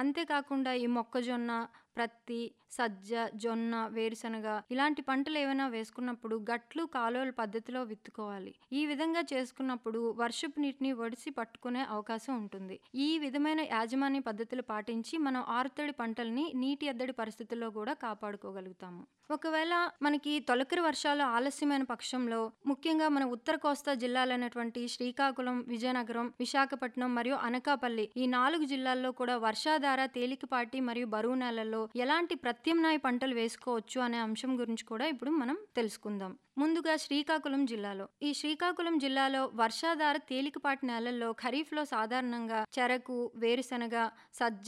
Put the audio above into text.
అంతేకాకుండా ఈ మొక్కజొన్న, ప్రత్తి, సజ్జ, జొన్న, వేరుశనగ ఇలాంటి పంటలు ఏవైనా వేసుకున్నప్పుడు గట్లు, కాలువల పద్ధతిలో విత్తుకోవాలి. ఈ విధంగా చేసుకున్నప్పుడు వర్షపు నీటిని ఒడిసి పట్టుకునే అవకాశం ఉంటుంది. ఈ విధమైన యాజమాన్య పద్ధతులు పాటించి మనం ఆరుతడి పంటల్ని నీటి ఎద్దడి పరిస్థితుల్లో కూడా కాపాడుకోగలుగుతాము. ఒకవేళ మనకి తొలకరి వర్షాలు ఆలస్యమైన పక్షంలో ముఖ్యంగా మన ఉత్తర కోస్తా జిల్లాలైనటువంటి శ్రీకాకుళం, విజయనగరం, విశాఖపట్నం మరియు అనకాపల్లి ఈ 4 జిల్లాల్లో కూడా వర్షాధార తేలికపాటి మరియు బరువు నేలల్లో ఎలాంటి ప్రత్యామ్నాయ పంటలు వేసుకోవచ్చు అనే అంశం గురించి కూడా ఇప్పుడు మనం తెలుసుకుందాం. ముందుగా శ్రీకాకుళం జిల్లాలో ఈ శ్రీకాకుళం జిల్లాలో వర్షాధార తేలికపాటి నేలల్లో ఖరీఫ్‌లో సాధారణంగా చెరకు, వేరుశనగ, సజ్జ